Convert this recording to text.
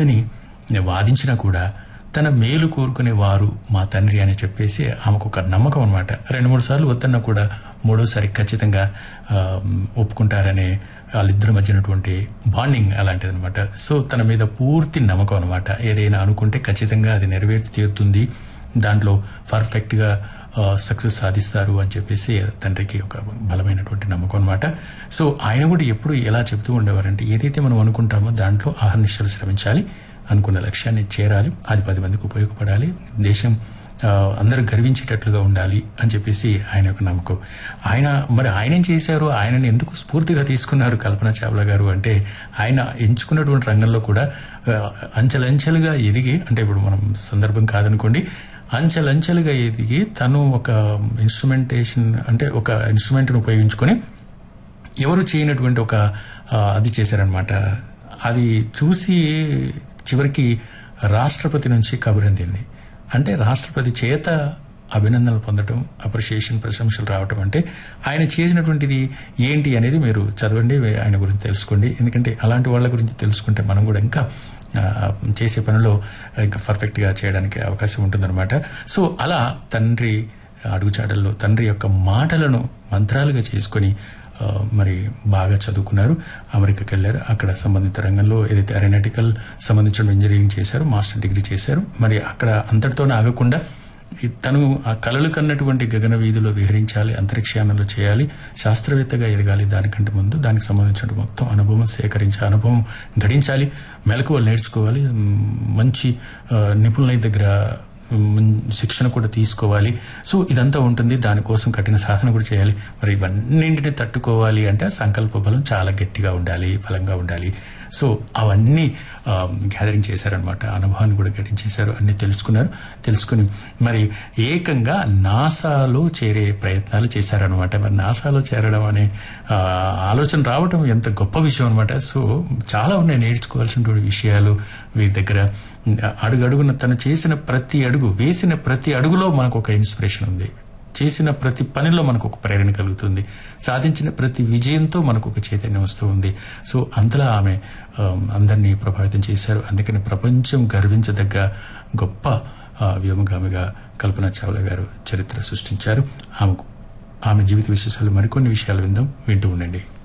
వద్దని వాదించినా కూడా తన మేలు కోరుకునే వారు మా తండ్రి అని చెప్పేసి ఆమెకు ఒక నమ్మకం అనమాట రెండు మూడు సార్లు వద్దన్నా కూడా మూడోసారి ఖచ్చితంగా ఆ, ఒప్పుకుంటారనే వాళ్ళిద్దరి మధ్యనటువంటి బాండింగ్ అలాంటిది అనమాట సో తన మీద పూర్తి నమ్మకం అనమాట ఏదైనా అనుకుంటే ఖచ్చితంగా అది నెరవేర్చి తీరుతుంది దాంట్లో పర్ఫెక్ట్ గా సక్సెస్ సాధిస్తారు అని చెప్పేసి తండ్రికి ఒక బలమైనటువంటి నమ్మకం అనమాట సో ఆయన కూడా ఎప్పుడు ఎలా చెప్తూ ఉండేవారంటే ఏదైతే మనం అనుకుంటామో దాంట్లో ఆహర్నిశలు శ్రమించాలి అనుకున్న లక్ష్యాన్ని చేరాలి అది పది మందికి ఉపయోగపడాలి దేశం ఆ, అందరూ గర్వించేటట్లుగా ఉండాలి అని చెప్పేసి ఆయన యొక్క నమ్మకం ఆయన మరి ఆయన ఏం చేశారు ఆయనని ఎందుకు స్ఫూర్తిగా తీసుకున్నారు కల్పన చావ్లా గారు అంటే ఆయన ఎంచుకున్నటువంటి రంగంలో కూడా ఆ, అంచెలంచెలుగా ఎదిగి అంటే ఇప్పుడు మనం సందర్భం కాదనుకోండి అంచెలంచెలుగా ఎదిగి తను ఒక ఇన్స్ట్రుమెంటేషన్ అంటే ఒక ఇన్స్ట్రుమెంట్ను ఉపయోగించుకొని ఎవరు చేయనటువంటి ఒక ఆ, అది చేశారనమాట అది చూసి చివరికి రాష్ట్రపతి నుంచి కబురు అందింది అంటే రాష్ట్రపతి చేత అభినందనలు పొందడం అప్రిషియేషన్ ప్రశంసలు రావటం అంటే ఆయన చేసినటువంటిది ఏంటి అనేది మీరు చదవండి ఆయన గురించి తెలుసుకోండి ఎందుకంటే అలాంటి వాళ్ళ గురించి తెలుసుకుంటే మనం కూడా ఇంకా ఆ, చేసే పనిలో ఇంకా పర్ఫెక్ట్ గా చేయడానికి అవకాశం ఉంటుందన్నమాట సో అలా తండ్రి అడుగుచాడల్లో తండ్రి యొక్క మాటలను మంత్రాలుగా చేసుకొని ఆ, మరి బాగా చదువుకున్నారు అమెరికాకి వెళ్ళారు అక్కడ సంబంధిత రంగంలో ఏదైతే అరోనాటికల్ సంబంధించిన ఇంజనీరింగ్ చేశారు మాస్టర్ డిగ్రీ చేశారు మరి అక్కడ అంతటితోనే ఆగకుండా ఈ తను ఆ కలలు కన్నటువంటి గగన వీధిలో విహరించాలి అంతరిక్షయానంలో చేయాలి శాస్త్రవేత్తగా ఎదగాలి దానికంటే ముందు దానికి సంబంధించిన మొత్తం అనుభవం సేకరించి అనుభవం గడించాలి మెలకువలు నేర్చుకోవాలి మ్, మంచి ఆ, నిపుణుల దగ్గర మ్, శిక్షణ కూడా తీసుకోవాలి సో ఇదంతా ఉంటుంది దానికోసం కఠిన సాధన కూడా చేయాలి మరి ఇవన్నింటిని తట్టుకోవాలి అంటే ఆ సంకల్ప బలం చాలా గట్టిగా ఉండాలి బలంగా ఉండాలి సో అవన్నీ గ్యాదరింగ్ చేశారనమాట అనుభవాన్ని కూడా గడించేశారు అన్ని తెలుసుకున్నారు తెలుసుకుని మరి ఏకంగా నాసాలో చేరే ప్రయత్నాలు చేశారనమాట మరి నాసాలో చేరడం అనే ఆ, ఆలోచన రావడం ఎంత గొప్ప విషయం అనమాట సో చాలా ఉన్నాయి నేర్చుకోవాల్సినటువంటి విషయాలు వీరి దగ్గర అడుగడుగున తను చేసిన ప్రతి అడుగు వేసిన ప్రతి అడుగులో మనకు ఒక ఇన్స్పిరేషన్ ఉంది చేసిన ప్రతి పనిలో మనకు ఒక ప్రేరణ కలుగుతుంది సాధించిన ప్రతి విజయంతో మనకు ఒక చైతన్యం వస్తూ ఉంది సో అంతలా ఆమె ఆ, అందరినీ ప్రభావితం చేశారు అందుకని ప్రపంచం గర్వించదగ్గ గొప్ప ఆ, వ్యోమగామిగా కల్పన చావ్లా గారు చరిత్ర సృష్టించారు ఆమెకు ఆమె జీవిత విశేషాలు మరికొన్ని విషయాలు విందాం వింటూ ఉండండి